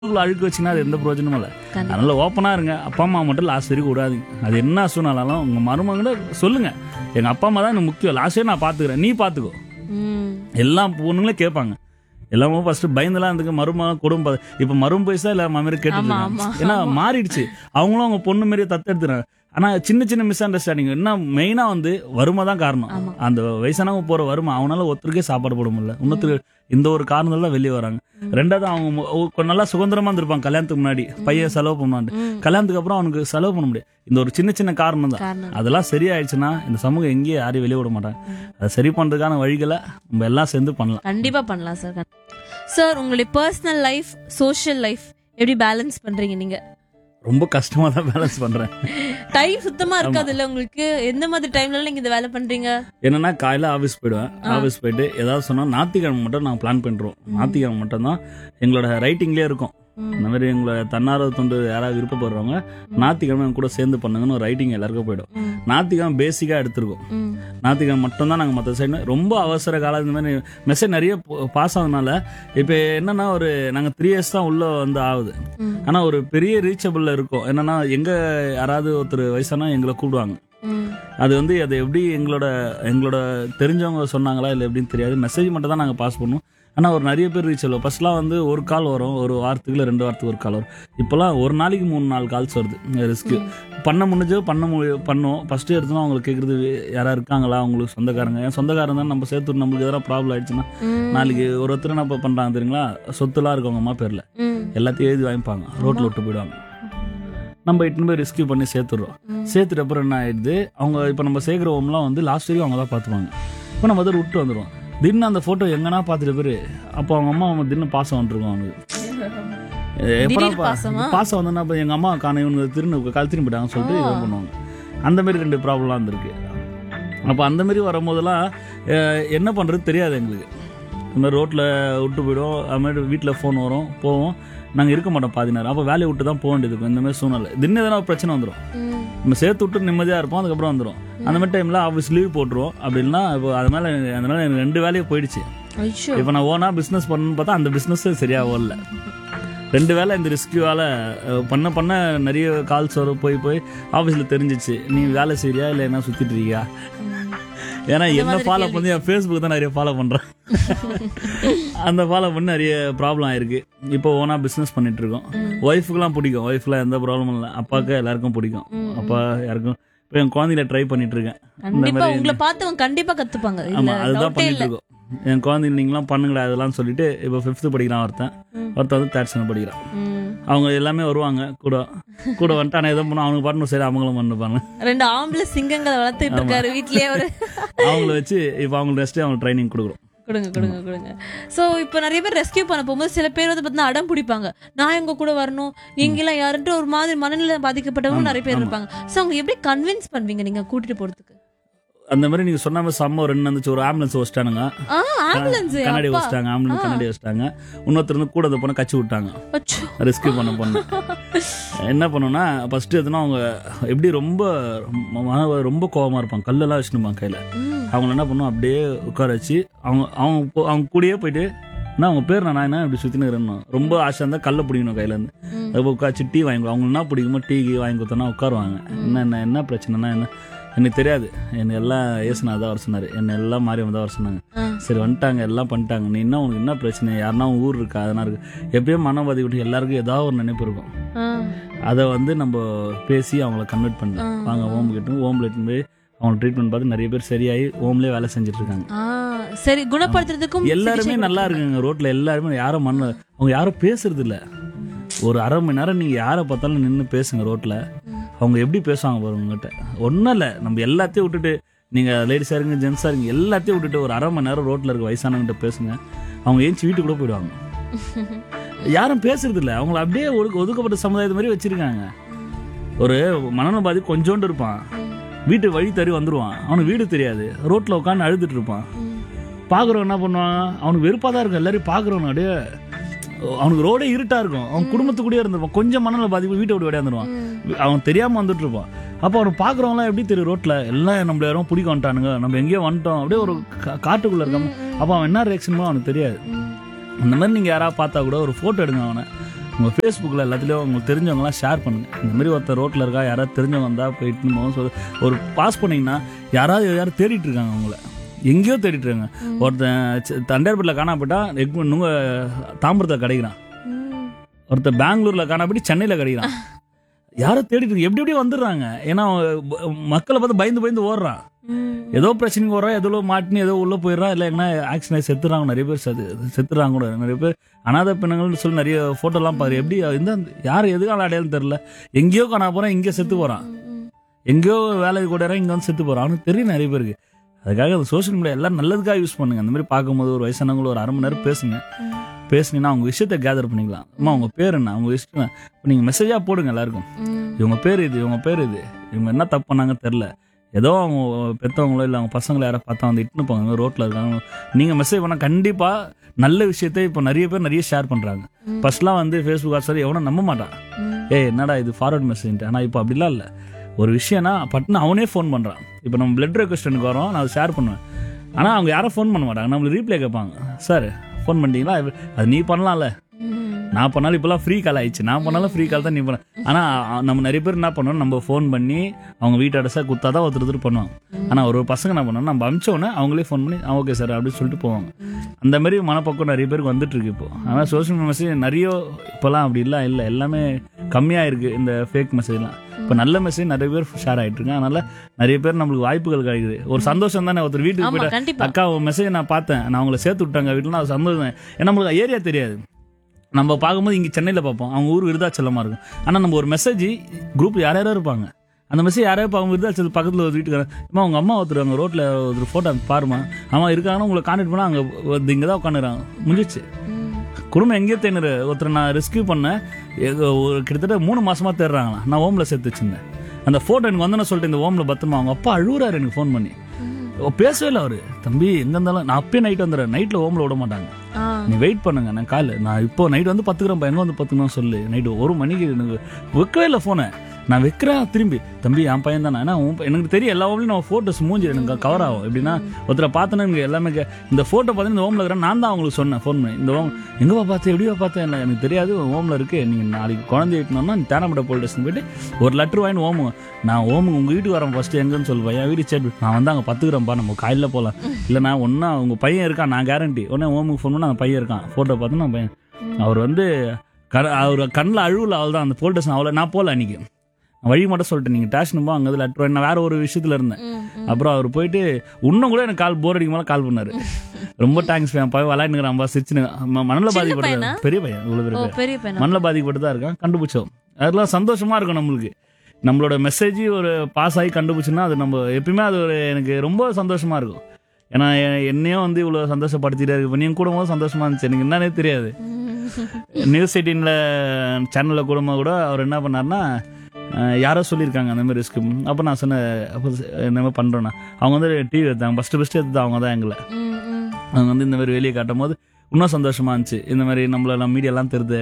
உள்ளுக்குள்ள அழுக்கு வச்சுன்னா அது எந்த பிரயோஜனமும் இல்லை கண்டிப்பா. அதனால ஓப்பனாக இருங்க அப்பா அம்மா மட்டும் லாஸ்ட் வரைக்கும் விடாதீங்க அது என்ன சூழ்நிலாலும் உங்கள் மருமகனை சொல்லுங்க எங்கள் அப்பா அம்மா தான் எனக்கு முக்கியம் லாஸ்ட் வரைக்கும் நான் பார்த்துக்கிறேன் நீ பார்த்துக்கோ ம் எல்லா பொண்ணுங்களும் கேட்பாங்க எல்லாமே ஃபர்ஸ்ட் பயந்துலாம் இருந்துக்கு மருமகன் குடும்பம் இப்போ மரும் பைசா இல்லை மாமியார் ஆமா, கேட்டு ஆமா. ஏன்னா மாறிடுச்சு அவங்களும் அவங்க பொண்ணு மாரியே தத்தெடுத்துறாங்க ஆனா சின்ன சின்ன மிஸ் அண்டர்ஸ்டாண்டிங் என்ன மெயினா வந்து வறுமை தான் காரணம் ஆமா. அந்த வயசானவங்க போற வறுமை அவனால ஒருத்தருக்கே சாப்பாடு போட முடியல இன்னொருத்தர் இந்த ஒரு காரணத்துல தான் வெளியே வராங்க ரெண்டாவது அவங்க மு- ஒ- கொஞ்சம் நல்லா சுதந்திரமா இருந்திருப்பாங்க கல்யாணத்துக்கு முன்னாடி பையன் செலவு பண்ணுவான் ம். கல்யாணத்துக்கு அப்புறம் அவனுக்கு செலவு பண்ண முடியாது இந்த ஒரு சின்ன சின்ன காரணம் தான் காரணம் அதெல்லாம் சரியாயிடுச்சுன்னா இந்த சமூகம் எங்கேயும் யாரையும் வெளியே விட மாட்டாங்க அதை சரி பண்றதுக்கான வழிகளை நம்ம எல்லாம் சேர்ந்து பண்ணலாம் கண்டிப்பா பண்ணலாம் சார் சார் உங்களுடைய பர்சனல் லைஃப் சோஷியல் லைஃப் எப்படி பேலன்ஸ் பண்றீங்க நீங்க ரொம்ப கஷ்டமா தான் பேலன்ஸ் பண்றேன் டைம் சுத்தமா இருக்காது இல்ல உங்களுக்கு எந்த மாதிரி டைம்ல நீங்க இந்த வேலை பண்றீங்க என்னன்னா காலையில ஆஃபீஸ் போயிடுவேன் ஆஃபீஸ் போயிட்டு ஏதாவது சொன்னா ஞாத்திக்கிழமை மட்டும் நாங்கள் பிளான் பண்ணிடுவோம் ஞாத்திக்கிழமை மட்டும் தான் எங்களோட ரைட்டிங்லேயே இருக்கும் ம். இந்த மாதிரி எங்களோட தன்னார்வ தொண்டு யாராவது விருப்பப்படுறவங்க ஞாத்திக்கிழமை எங்க கூட சேர்ந்து பண்ணுங்கன்னு ஒரு ரைட்டிங் எல்லாருக்கும் போயிடும் ம். ஞாத்திக்கிழமை பேசிக்காக எடுத்திருக்கோம் ம். ஞாத்திக்கிழமை மட்டும் தான் நாங்கள் மற்ற சைடு ரொம்ப அவசர காலம் இந்த மாதிரி மெசேஜ் நிறைய பாஸ் ஆகுதுனால இப்போ என்னன்னா ஒரு நாங்கள் த்ரீ இயர்ஸ் தான் உள்ள வந்து ஆகுது ம். ஆனால் ஒரு பெரிய ரீச்சபிளில் இருக்கும் என்னன்னா எங்கே யாராவது ஒருத்தர் வயசானா எங்களை கூப்பிடுவாங்க ம். அது வந்து அது எப்படி எங்களோட எங்களோட தெரிஞ்சவங்க சொன்னாங்களா இல்லை எப்படின்னு தெரியாது மெசேஜ் மட்டும் தான் நாங்கள் பாஸ் பண்ணுவோம் ஆனால் ஒரு நிறைய பேர் ரீச் ஆகும் ஃபர்ஸ்ட்லாம் வந்து ஒரு கால் வரும் ஒரு வாரத்துக்கு இல்லை ரெண்டு வாரத்துக்கு ஒரு கால் வரும் இப்போலாம் ஒரு நாளைக்கு மூணு நாலு கால்ஸ் வருது ரிஸ்க்கு பண்ண முடிஞ்சோ பண்ண முடிய பண்ணோம் ஃபஸ்ட்டு எடுத்தோம் அவங்களுக்கு கேட்குறது யாராவது இருக்காங்களா அவங்களுக்கு சொந்தக்காரங்க ஏன் சொந்தக்காரங்க தான் நம்ம சேர்த்து நம்மளுக்கு எதனா ப்ராப்ளம் ஆயிடுச்சுன்னா ம். நாளைக்கு ஒரு ஒருத்தர் என்ன பண்ணுறாங்க தெரியுங்களா சொத்துலாம் இருக்கவங்க அம்மா பேரில் ம். எல்லாத்தையும் எழுதி வாங்கிப்பாங்க ரோட்டில் விட்டு போயிடுவாங்க நம்ம இட்டுன்னு போய் ரெஸ்கியூ பண்ணி சேர்த்துடுறோம் சேர்த்துட்ட அப்புறம் என்ன ஆயிடுது அவங்க இப்போ நம்ம சேர்க்குற ஹோம்லாம் வந்து லாஸ்ட் வரைக்கும் அவங்க தான் பார்த்துப்பாங்க இப்போ நம்ம அதை விட்டு வந்துடுவோம் திடீர்னு அந்த ஃபோட்டோ எங்கன்னா பார்த்துட்டு பேர் அப்போ அவங்க அம்மா அவங்க திடீர்னு பாசம் வந்துருக்கும் அவனுக்கு எப்படா திடீர் பாசமா? பாசம் வந்தோன்னா அப்போ எங்கள் அம்மா காண இவங்க திரும்ப கால் திரும்பி போயிட்டாங்கன்னு சொல்லிட்டு இதை பண்ணுவாங்க அந்த மாதிரி ரெண்டு ப்ராப்ளம்லாம் இருந்திருக்கு அப்போ அந்த மாதிரி வரும்போதெல்லாம் அஹ், என்ன பண்ணுறது தெரியாது எங்களுக்கு இந்த மாதிரி ரோட்டில் விட்டு போயிடும் அது மாதிரி வீட்டில் ஃபோன் வரும் போவோம் நாங்கள் இருக்க மாட்டோம் பாதி நேரம் அப்போ வேலையை விட்டு தான் போக வேண்டியது இருக்கும் இந்த மாதிரி சூழ்நிலை திடீர்னு எதனா ஒரு பிரச்சனை வந்துடும் ம். நம்ம சேர்த்து விட்டு நிம்மதியாக இருப்போம் அதுக்கப்புறம் வந்துடும் அந்த மாதிரி டைமில் ஆஃபீஸ் லீவ் போட்டுருவோம் அப்படின்னா இப்போ அது மேலே அதனால எனக்கு ரெண்டு வேலையும் போயிடுச்சு ஐயோ இப்போ நான் ஓனாக பிஸ்னஸ் பண்ணணும்னு பார்த்தா அந்த பிஸ்னஸ் சரியாக ஓடல ரெண்டு வேலை இந்த ரிஸ்கியூவால் பண்ண பண்ண நிறைய கால்ஸ் வரும் போய் போய் ஆஃபீஸில் தெரிஞ்சிச்சு நீ வேலை செய்றியா இல்லை என்ன சுற்றிட்டு இருக்கியா ஏன்னா என்ன ஃபாலோ பண்ணி என் ஃபேஸ்புக் தான் நிறைய ஃபாலோ பண்ணுறேன் அந்த ஃபாலோ பண்ணி நிறைய ப்ராப்ளம் ஆயிருக்கு இப்போ ஓனாக பிஸ்னஸ் பண்ணிட்டு இருக்கோம் ஒய்ஃபுக்கெல்லாம் பிடிக்கும் ஒய்ஃப்லாம் எந்த ப்ராப்ளமும் இல்லை அப்பாவுக்கு எல்லாருக்கும் பிடிக்கும் அப்பா யாருக்கும் இப்போ என் குழந்தையில ட்ரை பண்ணிட்டு இருக்கேன் இந்த கண்டிப்பா மாதிரி உங்களை பார்த்து அவங்க கண்டிப்பா கத்துப்பாங்க இல்ல ஆமா அதுதான் டவுட்டே பண்ணிட்டு இல்ல இருக்கோம் என் குழந்தைங்க நீங்களாம் பண்ணுங்கடா இதெல்லாம் சொல்லிட்டு இப்போ ஃபிஃப்த்து படிக்கிறான் ஒருத்தன் ஒருத்தன் வந்து தேர்ட் ஸ்டாண்டர்ட் படிக்கிறான் ம். அவங்க எல்லாமே வருவாங்க கூட கூட வந்துட்டு ஆனால் எதுவும் பண்ண அவனுக்கு பாட்டு சரி அவங்களும் பண்ணுப்பாங்க ரெண்டு ஆம்பளை சிங்கங்களை வளர்த்துட்டு இருக்காரு வீட்லயே அவரு அவங்கள வச்சு இப்போ அவங்க ரெஸ்ட்டு அவங்க ட்ரைனிங் கொடுக்குறோம் கொடுங்க கொடுங்க கொடுங்க சோ இப்போ நிறைய பேர் ரெஸ்கியூ பண்ண போகும்போது சில பேர் வந்து பார்த்தீங்கன்னா அடம் பிடிப்பாங்க நான் எங்க கூட வரணும் நீங்க எல்லாம் யாருன்ட்டு ஒரு மாதிரி மனநிலை பாதிக்கப்பட்டவங்க நிறைய பேர் இருப்பாங்க சோ அவங்க எப்படி கன்வின்ஸ் பண்ணுவீங்க நீங்க கூட்டிட்டு போறதுக்கு அந்த மாதிரி நீங்கள் சொன்ன மாதிரி சம்ம ரெண்டு வந்துச்சு ஒரு ஆம்புலன்ஸ் வச்சிட்டானுங்க ஆ ஆம்புலன்ஸ் கண்ணாடி அப்பா வச்சிட்டாங்க ஆம்புலன்ஸ் கண்ணாடி வச்சிட்டாங்க இன்னொருத்தர் வந்து கூட போன கச்சி விட்டாங்க அச்சோ. ரெஸ்கியூ பண்ண பொண்ணு என்ன பண்ணோம்னா ஃபர்ஸ்ட் எதுனா அவங்க எப்படி ரொம்ப மன- ரொம்ப கோவமா இருப்பாங்க கல்லெல்லாம் வச்சுருப்பாங்க கையில ம். அவங்கள என்ன பண்ணுவோம் அப்படியே உட்கார வச்சு அவங்க அவங்க போ- அவங்க கூடயே போயிட்டு என்ன அவங்க பேர் நான் என்ன இப்படி சுற்றினு இருக்கிறேன் ரொம்ப ஆசை இருந்தால் கல்லை பிடிக்கணும் கையிலேருந்து ம். அதுக்கு உட்காச்சு டீ வாங்கி கொடு. அவங்களுக்கு என்ன பிடிக்குமோ டீ கீ வாங்கி கொடுத்தோன்னா உட்காருவாங்க என்ன என்ன என்ன பிரச்சனைனா என்ன எனக்கு தெரியாது என்னை எல்லாம் ஏசுனா தான் வர சொன்னார் என்னை எல்லாம் மாறி தான் வர சொன்னாங்க ஆ. சரி வந்துட்டாங்க எல்லாம் பண்ணிட்டாங்க நீ என்ன உனக்கு என்ன பிரச்சனை யாருன்னா உன் ஊர் இருக்கா அதெல்லாம் இருக்கு எப்பயும் மனவாதி விட்டு எல்லாருக்கும் ஏதாவது ஒரு நினைப்பு இருக்கும் ஆ. அதை வந்து நம்ம பேசி அவங்கள கன்வெர்ட் பண்ணலாம் ஆ. வாங்க ஹோம் கிட்ட ஹோம்ல எடுத்துன்னு போய் அவங்க ட்ரீட்மெண்ட் பார்த்து நிறைய பேர் சரியாகி ஹோம்லேயே வேலை செஞ்சுட்டு இருக்காங்க ஆ, சரி குணப்படுத்துறதுக்கும் எல்லாருமே சிகிச்சை நல்லா இருக்குங்க ரோட்ல எல்லாருமே யாரும் மண்ண அவங்க யாரும் பேசுறது இல்ல ஒரு அரை மணி நேரம் நீங்க யாரை பார்த்தாலும் நின்று பேசுங்க ரோட்ல அவங்க எப்படி பேசுவாங்க பாருங்க உங்ககிட்ட ஒன்றும் இல்லை நம்ம எல்லாத்தையும் விட்டுட்டு நீங்க லேடிஸா இருங்க ஜென்ஸா இருங்க எல்லாத்தையும் விட்டுட்டு ஒரு அரை மணி நேரம் ரோட்ல இருக்க வயசானவங்கிட்ட பேசுங்க அவங்க ஏஞ்சி வீட்டுக்கு கூட போயிடுவாங்க யாரும் பேசுறது இல்ல அவங்கள அப்படியே ஒதுக்க ஒதுக்கப்பட்ட சமுதாயத்து மாதிரி வச்சிருக்காங்க ஒரு மனநல பாதி கொஞ்சோண்டு இருப்பான் வீட்டு வழி தறி வந்துருவான் அவனுக்கு வீடு தெரியாது ரோட்ல உட்காந்து அழுதுட்டு இருப்பான் பார்க்குறவன் என்ன பண்ணுவான் அவனுக்கு வெறுப்பாக தான் இருக்கும் எல்லாரையும் பார்க்குறவன் அப்படியே அவனுக்கு ரோடே இருட்டா இருக்கும் அவன் குடும்பத்து கூடயே இருந்திருப்பான் கொஞ்சம் மனநல பாதிப்பு வீட்டை விட்டு விடையாந்துருவான் அவன் தெரியாம வந்துட்டு இருப்பான் அப்போ அவனை பார்க்குறவங்களாம் எப்படி தெரியும் ரோட்ல எல்லாம் நம்மள யாரும் பிடிக்க வந்துட்டானுங்க நம்ம எங்கேயோ வந்துட்டோம் அப்படியே ஒரு கா- காட்டுக்குள்ள இருக்காம அப்போ அவன் என்ன ரியாக்ஷன் அவனுக்கு தெரியாது அந்த மாதிரி நீங்கள் யாராவது பார்த்தா கூட ஒரு ஃபோட்டோ எடுங்க அவனை உங்கள் ஃபேஸ்புக்கில் எல்லாத்துலேயும் உங்களுக்கு தெரிஞ்சவங்களாம் ஷேர் பண்ணுங்க இந்த மாதிரி ஒருத்தர் ரோட்டில் இருக்கா யாராவது தெரிஞ்சவங்க வந்தால் போயிட்டு போகும் சொல்லி ஒரு பாஸ் பண்ணிங்கன்னா யாராவது யாரும் தேடிட்டு இருக்காங்க அவங்கள எங்கேயோ தேடிட்டு இருக்காங்க ஒருத்தன் சி- தண்டையார்பேட்டில் காணாப்பட்டா நுங்க தாம்பரத்தில் கிடைக்கிறான் ம். ஒருத்தர் பெங்களூர்ல காணாப்படி சென்னையில் கிடைக்கிறான் யாரோ தேடிட்டு இருக்கு எப்படி எப்படி வந்துடுறாங்க ஏன்னா அவன் ப- மக்களை பார்த்து பயந்து பயந்து ஓடுறான் ம். ஏதோ பிரச்சனைக்கு ஓடுறான் ஏதோ மாட்டினு ஏதோ உள்ள போயிடுறான் இல்லை எங்கன்னா ஆக்சிடென்ட் செத்துறாங்க நிறைய பேர் செத்து செத்துறாங்க கூட நிறைய பேர் அனாதை பெண்ணுங்கள்னு சொல்லி நிறைய போட்டோலாம் பாரு எப்படி இந்த யார் எதுக்கால அடையாளம் தெரியல எங்கேயோ காணா போறான் இங்கே செத்து போறான் ம். எங்கேயோ வேலைக்கு கூட இங்கே வந்து செத்து போறான் அவனுக்கு தெரியும் நிறைய பேருக்கு அதுக்காக அந்த சோஷியல் மீடியா எல்லாம் நல்லதுக்காக யூஸ் பண்ணுங்க அந்த மாதிரி பார்க்கும்போது ஒரு வயசானவங்களும் ஒரு அரை மணி நேரம் பேசுங்க ம். பேசுனீங்கன்னா அவங்க விஷயத்தை கேதர் பண்ணிக்கலாம் அம்மா உங்க பேர் என்ன அவங்க இஷ்டம் இப்போ நீங்கள் மெசேஜாக போடுங்க எல்லாருக்கும் ம். இவங்க பேர் இது இவங்க பேர் இது இவங்க என்ன தப்பு பண்ணாங்கன்னு தெரில ஏதோ அவங்க பெற்றவங்களோ இல்லை அவங்க பசங்களை யாரை பார்த்தா வந்து இட்டுன்னு போங்க ரோட்டில் இருக்காங்க நீங்கள் மெசேஜ் பண்ணால் கண்டிப்பாக நல்ல விஷயத்தை இப்போ நிறைய பேர் நிறைய ஷேர் பண்ணுறாங்க ம். ஃபர்ஸ்ட்லாம் வந்து ஃபேஸ்புக் வாட்ஸ்அப் எவனும் நம்ப மாட்டான் ம். ஏய் என்னடா இது ஃபார்வர்ட் மெசேஜ் ஆனால் இப்போ அப்படிலாம் இல்லை ஒரு விஷயம்னா பட்டுன்னு அவனே ஃபோன் பண்ணுறான் இப்போ நம்ம பிளட் ரெக்வஸ்டனுக்கு வரோம் நான் அதை ஷேர் பண்ணுவேன் ஆனால் அவங்க யாரும் ஃபோன் பண்ண மாட்டாங்க நம்மளுக்கு ரீப்ளே கேட்பாங்க சார் ஃபோன் பண்ணிட்டீங்களா அது நீ பண்ணலாம்ல ம். நான் பண்ணாலும் இப்போலாம் ஃப்ரீ கால் ஆயிடுச்சு நான் பண்ணாலும் ஃப்ரீ கால் தான் நீ பண்ண ஆனால் நம்ம நிறைய பேர் என்ன பண்ணோம் நம்ம ஃபோன் பண்ணி அவங்க வீட்டு அடைசா குத்தா தான் ஒருத்தர் ஒருத்தர் பண்ணுவாங்க ஆனால் ஒரு பசங்க என்ன பண்ணோம் நம்ம அமிச்ச உடனே அவங்களே ஃபோன் பண்ணி ஓகே சார் அப்படின்னு சொல்லிட்டு போவாங்க அந்த மாதிரி மனப்பக்கம் நிறைய பேருக்கு வந்துட்டு இருக்கு இப்போ ஆனால் சோஷியல் மீடியா மெசேஜ் நிறைய இப்போலாம் அப்படி இல்லை இல்லை எல்லாமே கம்மியாக இருக்கு இந்த ஃபேக் மெசேஜ்லாம் இப்போ நல்ல மெசேஜ் நிறைய பேர் ஷேர் ஆயிட்டு இருக்கு அதனால நிறைய பேர் நம்மளுக்கு வாய்ப்புகள் கிடைக்குது ஒரு சந்தோஷம் தானே ஒருத்தர் வீட்டுக்கு ஆமா போயிட்டு கண்டிப்பா அக்கா உன் மெசேஜ் நான் பார்த்தேன் நான் அவங்கள சேர்த்து விட்டாங்க வீட்டில் அது சந்தோஷம் தான். ஏன்னா நம்மளுக்கு ஏரியா தெரியாது நம்ம பார்க்கும்போது இங்கே சென்னையில் பார்ப்போம் அவங்க ஊர் விருதாச்சலமாக இருக்கும் ஆனால் நம்ம ஒரு மெசேஜ் குரூப் யார் யாரோ இருப்பாங்க அந்த மெசேஜ் யாரோ இப்போ அவங்க விருதாச்சல் பக்கத்தில் ஒரு வீட்டுக்காரன் அம்மா அவங்க அம்மா ஒருத்தர் அங்கே ரோட்டில் ஒரு ஃபோட்டோ பாருமா அம்மா இருக்காங்கன்னா உங்களை கான்டாக்ட் பண்ணால் அங்கே இங்கே தான் உட்காந்துறாங்க முடிஞ்சிச்சு ம். குடும்பம் எங்கேயோ தேனுரு ஒருத்தர் நான் ரெஸ்கியூ பண்ணேன் எங்க- ஒரு கிட்டத்தட்ட மூணு மாசமா தேடுறாங்களா நான் ஓமில் சேர்த்து வச்சிருந்தேன் அந்த ஃபோட்டோ எனக்கு வந்தேன்னு சொல்லிட்டு இந்த ஓமில் பத்திரமா அவங்க அப்பா அழுகுறாரு எனக்கு ஃபோன் பண்ணி ஓ, பேசவே இல்லை அவரு தம்பி எங்க இருந்தாலும் நான் அப்பயே நைட் வந்துடுறேன் நைட்டில் ஓமில் விட மாட்டாங்க ஆ. நீ வெயிட் பண்ணுங்க நான் கால் நான் இப்போ நைட் வந்து பத்துக்கிறேன் எங்க வந்து பத்துக்கணும் சொல்லு நைட்டு ஒரு மணிக்கு எனக்கு வைக்கவே இல்லை ஃபோனை நான் வைக்கிறேன் திரும்பி தம்பி என் பையன் தானே ஏன்னா உன் பையன் எனக்கு தெரியும் எல்லா ஓம்லையும் நான் ஃபோட்டோஸ் மூஞ்சி எனக்கு கவர் ஆகும் எப்படின்னா ஒருத்தரை பார்த்தேன்னா எனக்கு எல்லாமே கே- இந்த ஃபோட்டோ பார்த்தீங்கன்னா இந்த ஓமில் இருக்கிறேன் நான் தான் அவங்களுக்கு சொன்னேன் ஃபோன் பண்ணி இந்த ஓம் எங்கப்பா பார்த்து எப்படியா பார்த்தேன் இல்லை எனக்கு தெரியாது ஓமில் இருக்கு நீங்கள் நாளைக்கு குழந்தை விட்டணும்னா தேனப்பட போலீஸ் ஸ்டேஷன் போயிட்டு ஒரு லெட்டர் வாங்கி ஓமுங்க நான் ஓமுங்க உங்கள் வீட்டுக்கு வரேன் ஃபர்ஸ்ட் எங்கன்னு சொல்லுவேன் என் வீடு சரி நான் வந்து அங்கே பத்துக்கிறேன்ப்பா நம்ம காலையில் போகலாம் இல்லைண்ணா ஒன்றா உங்கள் பையன் இருக்கான் நான் கேரண்டி உடனே ஓமுக்கு ஃபோன் பண்ணி அந்த பையன் இருக்கான் ஃபோட்டோ பார்த்து நான் பையன் அவர் வந்து க அவர் கண்ணில் அழுவல அவள் தான் அந்த போலீஸ் ஸ்டேஷன் அவ்வளோ நான் போகல அன்னைக்கு நான் வழி மட்டும் சொல்லிட்டேன் நீங்கள் டேஷன் போ அங்கே லெட்டர் நான் வேற ஒரு விஷயத்தில் இருந்தேன் ம். ம். அப்புறம் அவர் போயிட்டு இன்னும் கூட எனக்கு கால் போர் அடிக்கும் போல கால் பண்ணாரு ரொம்ப தேங்க்ஸ் என் பையன் விளையாடுங்கிறான் சிரிச்சுன்னு ம- மண்ணில் பையனா? பாதிக்கப்பட்டு பெரிய பையன் இவ்வளோ பெரிய ஓ பையன் பெரிய பையனா மண்ணில் பாதிக்கப்பட்டு தான் இருக்கான் கண்டுபிடிச்சோம் அதெல்லாம் சந்தோஷமா இருக்கும் நம்மளுக்கு நம்மளோட மெசேஜ் ஒரு பாஸ் ஆகி கண்டுபிடிச்சுன்னா அது நம்ம எப்பயுமே அது ஒரு எனக்கு ரொம்ப சந்தோஷமா இருக்கும் ஏன்னா எ- என்னையும் வந்து இவ்வளோ சந்தோஷப்படுத்திட்டே இருக்கு இப்போ நீங்க கூட போது சந்தோஷமா இருந்துச்சு எனக்கு என்னன்னே தெரியாது நியூஸ் எயிட்டீனில் சேனலில் கூடமா கூட அவர் என்ன பண்ணாருன்னா அஹ், யாரோ சொல்லியிருக்காங்க அந்த மாதிரி ரிஸ்க் அப்போ நான் சொன்னேன் அப்போ இந்த மாதிரி பண்ணுறேன்னா அவங்க வந்து டிவி எடுத்தாங்க ஃபஸ்ட்டு ஃபஸ்ட்டு எடுத்தது அவங்க தான் எங்களை ம், ம். அவங்க வந்து இந்த மாதிரி வெளியே காட்டும் போது இன்னும் சந்தோஷமா இருந்துச்சு இந்த மாதிரி நம்மள நம்ம மீடியாலாம் தெரியுது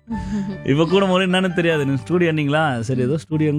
இப்போ கூட முறை என்னன்னு தெரியாது நீ ஸ்டூடியோ நீங்களா சரி ஏதோ ஸ்டூடியோ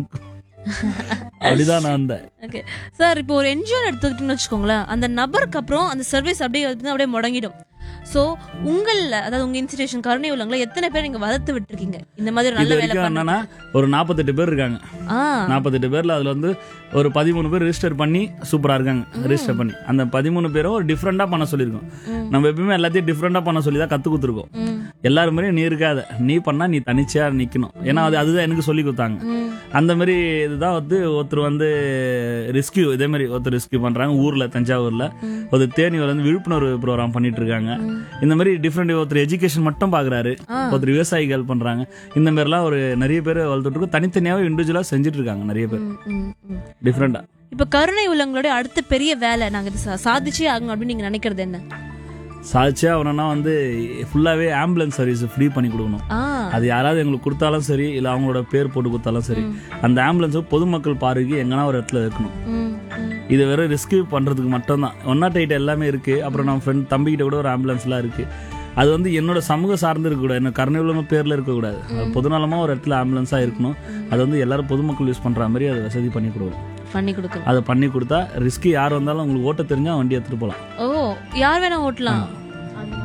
அப்படிதான் நான் வந்தேன் ஓகே சார் இப்போ ஒரு என்ஜிஓ எடுத்துக்கிட்டோம்னு வச்சுக்கோங்களேன் அந்த நபருக்கு அப்புறம் அந்த சர்வீஸ் அப்படியே வந்து அப்படியே முடங்கிடும் ஸோ உங்களில் அதாவது உங்க இன்ஸ்டிடியூஷன் கருணை உள்ளவங்கள எத்தனை பேர் நீங்க வளர்த்து விட்டுருக்கீங்க இந்த மாதிரி ஒரு இது நல்ல வேலை வரைக்கும் பண்ண என்னன்னா ஒரு நாற்பத்தெட்டு பேர் இருக்காங்க ஆ நாற்பத்தெட்டு பேர்ல அதுல வந்து ஒரு பதிமூணு பேர் ரிஜிஸ்டர் பண்ணி சூப்பரா இருக்காங்க ரிஜிஸ்டர் பண்ணி அந்த பதிமூணு பேரும் ஒரு டிஃப்ரெண்டா பண்ண சொல்லியிருக்கோம் ம். நம்ம எப்பயுமே எல்லாத்தையும் டிஃப்ரெண்டா பண்ண சொல்லி தான் கத்து கொடுத்துருக்கோம் ம், எல்லாரும் மாதிரியும் நீ இருக்காத நீ பண்ணா நீ தனிச்சையா நிக்கணும் ஏன்னா அது அதுதான் எனக்கு சொல்லி கொடுத்தாங்க ம், அந்த மாதிரி இதுதான் வந்து ஒருத்தர் வந்து ரெஸ்கியூ இதே மாதிரி ஒருத்தர் ரெஸ்கியூ பண்றாங்க ஊர்ல தஞ்சாவூர்ல ம். ஒருத்தர் தேனியில் வந்து விழிப்புணர்வு ப்ரோக்ராம் பண்ணிட்டு இருக்காங்க ம். இந்த மாதிரி டிஃப்ரெண்ட் ஒருத்தர் எஜுகேஷன் மட்டும் பாக்குறாரு ஆ. ஒருத்தர் விவசாயிகள் பண்றாங்க இந்த மாதிரிலாம் ஒரு நிறைய பேர் வளர்த்துட்டு இருக்கோம் தனித்தனியாவே இண்டிவிஜுவலா செஞ்சுட்டு இருக்காங்க நிறைய பேர் ம், ம், ம். டிஃப்ரெண்டா இப்ப கருணை உள்ளவங்களுடைய அடுத்த பெரிய வேலை நாங்க இது சா- சாதிச்சே ஆகணும் அப்படின்னு நீங்க நினைக்கிறது என்ன சாதிச்சே அவனா வந்து ஃபுல்லாவே ஆம்புலன்ஸ் சர்வீஸ் ஃப்ரீ பண்ணி கொடுக்கணும் ஆ அது யாராவது எங்களுக்கு கொடுத்தாலும் சரி இல்ல அவங்களோட பேர் போட்டு கொடுத்தாலும் சரி அந்த ஆம்புலன்ஸை பொதுமக்கள் பார்வைக்கு எங்கன்னா ஒரு இடத்துல வைக்கணும் ம், ம். இது வெறும் ரெஸ்கியூ பண்றதுக்கு மட்டும்தான் ஒன் நாட் எயிட் எல்லாமே இருக்கு அப்புறம் நம்ம ஃப்ரெண்ட் தம்பிக்கிட்ட கூட ஒரு ஆம்புலன்ஸ்லாம் இருக்கு அது வந்து என்னோட சமூக சார்ந்து இருக்கக்கூடாது என்ன கருணை உள்ளவங்க பேர்ல இருக்கக்கூடாது அது பொதுநலமா ஒரு இடத்துல ஆம்புலன்ஸா இருக்கணும் அது வந்து எல்லாரும் பொதுமக்கள் யூஸ் பண்ற மாதிரி அதை வசதி பண்ணி கொடுக்கணும் பண்ணி கொடுக்கணும் அதை பண்ணி கொடுத்தா ரிஸ்க் யார் வந்தாலும் உங்களுக்கு ஓட்ட தெரிஞ்சா வண்டி எடுத்துட்டு போகலாம் ஓ யார் வேணா ஓட்டலாம் ஆ. அந்த மாதிரி.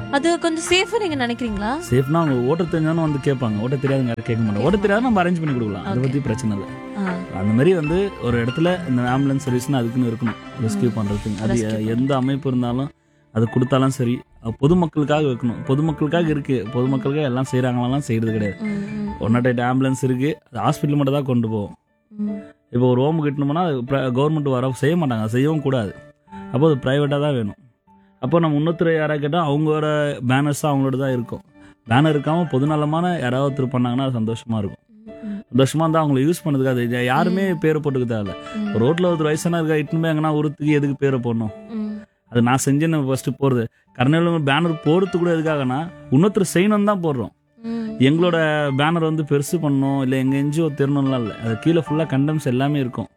அது கொஞ்சம் சேஃபா நீங்க நினைக்கிறீங்களா சேஃப்னா அவங்க ஓட்ட தெரிஞ்சாலும் வந்து கேட்பாங்க ஓட்ட தெரியாதுங்க யாரும் கேட்க மாட்டாங்க ஓட்ட தெரியாத நம்ம அரேஞ்ச் பண்ணி கொடுக்கலாம் அதை பத்தி பிரச்சனை இல்லை ஆ, அந்த மாதிரி வந்து ஒரு இடத்துல இந்த ஆம்புலன்ஸ் சர்வீஸ்னு அதுக்குன்னு இருக்கணும் ரெஸ்கியூ பண்றதுக்கு அது Rescue எந்த அமைப்பு இருந்தாலும் அது கொடுத்தாலும் சரி அது பொதுமக்களுக்காக வைக்கணும் பொதுமக்களுக்காக இருக்கு பொதுமக்களுக்காக எல்லாம் செய்யறாங்களாம் செய்யறது கிடையாது ம், ம், ஒன் நாட் எயிட் ஆம்புலன்ஸ் இருக்கு அது ஹாஸ்பிட்டல் மட்டும் தான் கொண்டு போவோம் ம். இப்போ ஒரு ஹோம் கட்டணும்னா கவர்மெண்ட் வர செய்ய மாட்டாங்க செய்யவும் கூடாது அப்போ அது ப்ரைவேட்டாக தான் வேணும் அப்போ நம்ம இன்னொருத்தர் யாராவது கேட்டால் அவங்களோட பேனர்ஸ் தான் அவங்களோட தான் இருக்கும் பேனர் இருக்காமல் பொதுநலமான யாராவது ஒருத்தர் பண்ணாங்கன்னா அது சந்தோஷமா இருக்கும் ம், சந்தோஷமா இருந்தால் அவங்கள யூஸ் பண்ணதுக்கு அது யா- யாருமே பேரை போட்டுக்க தேவையில்ல ம், ரோட்ல ஒருத்தர் வயசான இருக்கா இட்டுமே எங்கன்னா உருத்துக்கு எதுக்கு பேரை போடணும் ம். அது நான் செஞ்சேன்னு ஃபர்ஸ்ட் போறது கர்நாடக பேனர் போடுறது கூட எதுக்காகனா இன்னொருத்தர் செய்யணும் தான் போடுறோம் ம். எங்களோட பேனர் வந்து பெருசு பண்ணணும் இல்லை எங்கள் என்ஜிஓ தெரியணும்லாம் இல்லை அது கீழே ஃபுல்லாக கண்டம்ஸ் எல்லாமே இருக்கும்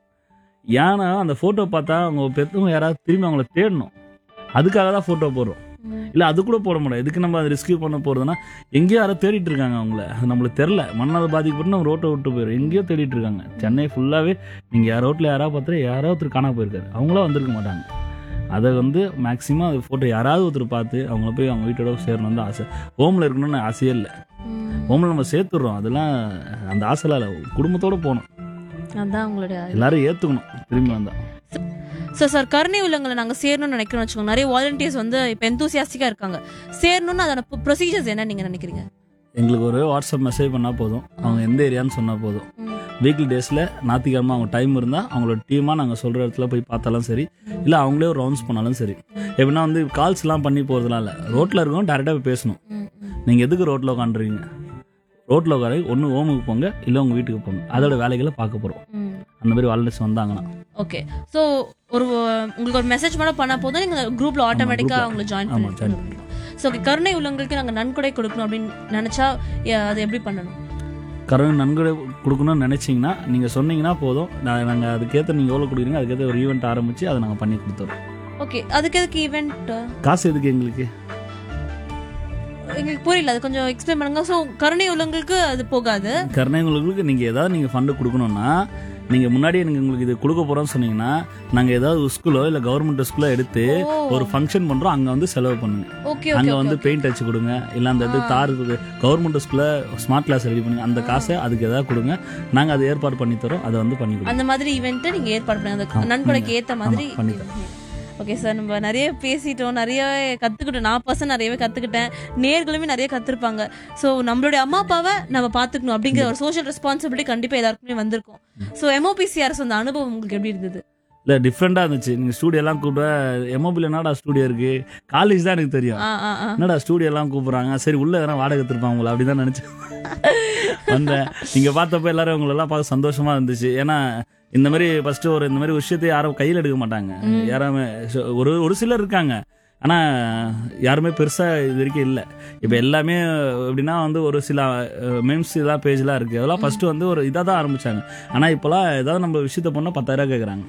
ஏன்னா அந்த ஃபோட்டோ பார்த்தா அவங்க பெற்றவங்க யாராவது திரும்பி அவங்கள தேடணும் அதுக்காக தான் ஃபோட்டோ போடுறோம் ம். இல்லை அது கூட போட முடியாது எதுக்கு நம்ம அதை ரெஸ்கியூ பண்ண போகிறதுனா எங்கேயோ யாரோ தேடிட்டு இருக்காங்க அவங்கள அது நம்மளுக்கு தெரில மண்ணால் பாதிக்கப்பட்டு நம்ம ரோட்டை விட்டு போயிடும் எங்கேயோ தேடிட்டு இருக்காங்க சென்னை ஃபுல்லாகவே நீங்கள் யார் ரோட்டில் யாராவது பார்த்தா யாராவது ஒருத்தர் காணாம போயிருக்காரு அவங்களாம் வந்திருக்க மாட்டாங்க அதை வந்து மேக்ஸிமம் அது ஃபோட்டோ யாராவது ஒருத்தர் பார்த்து அவங்கள போய் அவங்க வீட்டோட சேரணும் தான் ஆசை ஹோமில் இருக்கணும்னு ஆசையே இல்லை ம். ஹோமில் நம்ம சேர்த்துடுறோம் அதெல்லாம் அந்த ஆசைலாம் இல்லை குடும்பத்தோட போகணும் அதான் உங்களுடைய எல்லாரும் ஏற்றுக்கணும் திரும்பி வந்தா ஸோ சார் கருணை உள்ளங்களை நாங்கள் சேரணும்னு நினைக்கிறோம்னு வச்சுக்கோங்க நிறைய வாலண்டியர்ஸ் வந்து இப்போ எந்தூசியாஸ்டிக்காக இருக்காங்க சேரணும்னு அதோட ப்ரொசீஜர்ஸ் என்ன நீங்கள் நினைக்கிறீங்க எங்களுக்கு ஒரு வாட்ஸ்அப் மெசேஜ் பண்ணால் போதும் அவங்க எந்த ஏரியான்னு சொன்னால் போதும் ம். வீக்லி டேஸில் ஞாத்திக்கிழமை அவங்க டைம் இருந்தால் அவங்களோட டீமாக நாங்கள் சொல்கிற இடத்துல போய் பார்த்தாலும் சரி இல்லை அவங்களே ஒரு ரவுண்ட்ஸ் பண்ணாலும் சரி எப்படின்னா வந்து கால்ஸ்லாம் பண்ணி போகிறதுலாம் இல்லை ரோட்டில் இருக்கோம் டேரெக்டாக போய் பேசணும் ம், ம். நீங்கள் எதுக்கு ரோட்டில் உட்காந்துருக்கீங்க ரோட்டில் உட்கார ஒன்று ஹோமுக்கு போங்க இல்லை உங்கள் வீட்டுக்கு போங்க அதோட வேலைகளை பார்க்க போகிறோம் ம். அந்த மாதிரி வாலண்டியர்ஸ் வந்தாங்கன்னா ஓகே ஸோ ஒரு உங்களுக்கு ஒரு மெசேஜ் மட்டும் பண்ணால் போதும் நீங்கள் குரூப்பில் ஆட்டோமேட்டிக்காக group ல. அவங்கள ஜாயின் ஆமா, join பண்ணி ஸோ கருணை உள்ளவங்களுக்கு நாங்கள் நன்கொடை கொடுக்கணும் அப்படின்னு நினச்சா அது எப்படி பண்ணணும் கடன் நன்கொடை கொடுக்கணும்னு நினச்சிங்கன்னா நீங்கள் சொன்னீங்கன்னா போதும் நான் நாங்கள் அதுக்கேற்ற நீங்கள் எவ்வளோ கொடுக்குறீங்க அதுக்கேற்ற ஒரு ஈவெண்ட் ஆரம்பித்து அதை நாங்கள் பண்ணி கொடுத்துறோம் ஓகே அதுக்கு எதுக்கு ஈவெண்ட் காசு எதுக்கு எங்களுக்கு எங்களுக்கு புரியல அது கொஞ்சம் எக்ஸ்பிளைன் பண்ணுங்க ஸோ கருணை உள்ளவங்களுக்கு அது போகாது கருணைங்களுக்கு நீங்கள் ஏதாவது நீங்கள் ஃபண்டு கொடுக்கணும்னா நீங்கள் முன்னாடியே நீங்கள் உங்களுக்கு இது கொடுக்க போகிறோம்னு சொன்னீங்கன்னா நாங்கள் ஏதாவது ஸ்கூலோ இல்லை கவர்மெண்ட் ஸ்கூலோ எடுத்து ஓ. ஒரு ஃபங்க்ஷன் பண்ணுறோம் அங்கே வந்து செலவு பண்ணுங்க ஓகே அங்கே ஓகே வந்து பெயிண்ட் அடிச்சு கொடுங்க இல்லை அந்த இது தார் கவர்மெண்ட் ஸ்கூலில் ஸ்மார்ட் கிளாஸ் ரெடி பண்ணுங்க அந்த காசை அதுக்கு ஏதாவது கொடுங்க நாங்கள் அதை ஏற்பாடு பண்ணி தரோம் அதை வந்து பண்ணி கொடுங்க அந்த மாதிரி ஈவெண்ட்டை நீங்க ஏற்பாடு பண்ணுங்க அந்த ஆமா, நன்கொடைக்கு நீங்க- ஏத்த மாதிரி ஆமா, பண்ணித்தரோம். ஓகே சார் நம்ம நிறைய பேசிட்டோம் நிறைய கத்துக்கிட்டோம் நான் பர்சன் நிறையவே கத்துக்கிட்டேன் நேர்களுமே நிறைய கத்துருப்பாங்க ஸோ நம்மளுடைய அம்மா அப்பாவை நம்ம பாத்துக்கணும் அப்படிங்கிற ஒரு சோஷியல் ரெஸ்பான்சிபிலிட்டி கண்டிப்பா எல்லாருக்குமே வந்திருக்கும் ஸோ எம்ஓபிசிஆர்எஸ் அந்த அனுபவம் உங்களுக்கு எப்படி இருந்தது இல்லை டிஃப்ரெண்ட்டாக இருந்துச்சு நீங்கள் ஸ்டூடியோ எல்லாம் கூப்பிட எம்ஓபியில் என்னடா ஸ்டூடியோ இருக்கு காலேஜ் தான் எனக்கு தெரியும் ஆ ஆ ஆ என்னடா ஸ்டூடியோ எல்லாம் கூப்பிடுறாங்க சரி உள்ள எதனா வாடகை திருப்பாங்க உங்களை அப்படிதான் நினைச்சேன் வந்தேன் நீங்க பார்த்தப்ப எல்லாரும் உங்களை எல்லாம் பார்க்க சந்தோஷமா இருந்துச்சு ஏன்னா இந்த மாதிரி ஃபர்ஸ்ட் ஒரு இந்த மாதிரி விஷயத்தை யாரும் கையில் எடுக்க மாட்டாங்க யாருமே so, ஒரு ஒரு சிலர் இருக்காங்க ஆனா யாருமே பெருசா இது வரைக்கும் இல்லை இப்போ எல்லாமே எப்படின்னா வந்து ஒரு சில மெம்ஸ் இதெல்லாம் பேஜ்லாம் இருக்கு அதெல்லாம் ஃபர்ஸ்ட் வந்து ஒரு இதாக தான் ஆரம்பிச்சாங்க ஆனா இப்போலாம் ஏதாவது நம்ம விஷயத்த பண்ணால் பத்தாயிரம் கேட்குறாங்க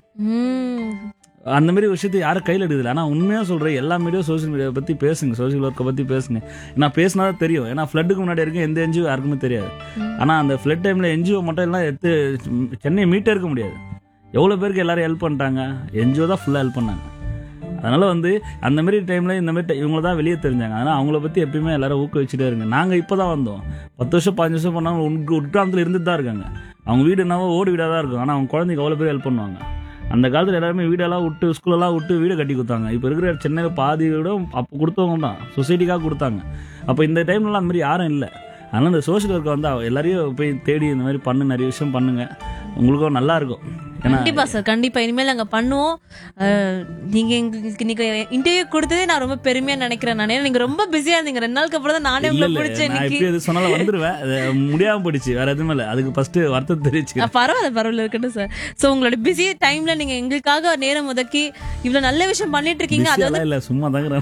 ம் அந்த மாதிரி விஷயத்தை யாரும் கையில் எடுக்குதில்ல ஆனால் உண்மையாக சொல்கிறேன் எல்லா மீடியா சோஷியல் மீடியா பற்றி பேசுங்க சோஷியல் ஒர்க்கை பற்றி பேசுங்க நான் பேசினா தான் தெரியும் ஏன்னா ஃப்ளட்டுக்கு முன்னாடி இருக்க எந்த என்ஜிஓ யாருக்குமே தெரியாது ம். ஆனால் அந்த ஃப்ளட் டைமில் என்ஜிஓ மட்டும் எல்லாம் எடுத்து சென்னையை மீட்டே இருக்க முடியாது எவ்வளோ பேருக்கு எல்லாரும் ஹெல்ப் பண்ணிட்டாங்க என்ஜிஓ தான் ஃபுல்லாக ஹெல்ப் பண்ணாங்க அதனால வந்து அந்த மாதிரி டைமில் இந்த மாதிரி இவங்க தான் வெளியே தெரிஞ்சாங்க அதனால் அவங்கள பற்றி எப்பயுமே எல்லாரும் ஊக்குவிச்சுட்டே இருங்க நாங்கள் இப்போ தான் வந்தோம் பத்து வருஷம் பதினஞ்சு வருஷம் பண்ணாங்க உங்க உட்காமத்தில் இருந்துட்டு தான் இருக்காங்க அவங்க வீடு என்னவோ ஓடு வீடாக தான் இருக்கும் ஆனால் அவங்க குழந்தைக்கு அவ்வளோ பேர் ஹெல்ப் பண்ணுவாங்க அந்த காலத்தில் எல்லாருமே வீடெல்லாம் விட்டு ஸ்கூலெல்லாம் விட்டு வீடு கட்டி கொடுத்தாங்க இப்போ இருக்கிற சென்னையில் பாதி விட அப்போ கொடுத்தவங்க தான் சொசைட்டிக்காக கொடுத்தாங்க அப்போ இந்த டைம்லலாம் அந்த மாதிரி யாரும் இல்லை அதனால் இந்த சோஷியல் ஒர்க்கை வந்து அவ- எல்லாரையும் போய் தேடி இந்த மாதிரி பண்ணு நிறைய விஷயம் பண்ணுங்க உங்களுக்கும் நல்லா இருக்கும் ஏன்னா கண்டிப்பா சார் கண்டிப்பா இனிமேல் நாங்க பண்ணுவோம் அஹ், நீங்க எங்களுக்கு நீங்க இன்டர்வியூ கொடுத்ததே நான் ரொம்ப பெருமையா நினைக்கிறேன் நானே நீங்க ரொம்ப பிஸியா இருந்தீங்க ரெண்டு நாளுக்கு அப்புறம் தான் நானே இல்ல உங்களை இல்ல பிடிச்சேன் நான் இன்னைக்கு எப்படி எது சொன்னாலும் வந்துருவேன் அது முடியாம போயிடுச்சு வேற எதுவுமே இல்லை அதுக்கு ஃபர்ஸ்ட் வருத்தம் தெரிவிச்சு அஹ், பரவாயில்ல பரவாயில்ல இருக்கட்டும் சார் சோ உங்களோட பிஸி டைம்ல நீங்க எங்களுக்காக நேரம் ஒதுக்கி இவ்வளவு நல்ல விஷயம் பண்ணிட்டு இருக்கீங்க அது வந்து இல்ல சும்மா தாங்க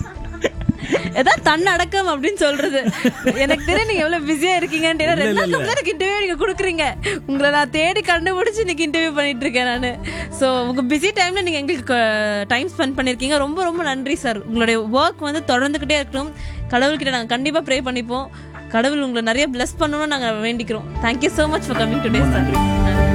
ஏதாவது தன்னடக்கம் அப்படின்னு சொல்றது எனக்கு தெரியும் நீங்க எவ்வளவு பிஸியா இருக்கீங்கன்னு ஏன்னா ரெண்டு நாள் எனக்கு இன்டர்வியூ நீங்க கொடுக்குறீங்க உங்களை நான் தேடி கண்டுபிடிச்சு இன்னைக்கு இன்டர்வியூ பண்ணிட்டு இருக்கேன் நான் சோ உங்க பிஸி டைம்ல நீங்க எங்களுக்கு டைம் ஸ்பெண்ட் பண்ணிருக்கீங்க ரொம்ப ரொம்ப நன்றி சார் உங்களுடைய ஒர்க் வந்து தொடர்ந்துகிட்டே இருக்கணும் கடவுள்கிட்ட நாங்க கண்டிப்பா ப்ரே பண்ணிப்போம் கடவுள் உங்களை நிறைய பிளஸ் பண்ணணும்னு நாங்க வேண்டிக்கிறோம் thank you so much for coming today sir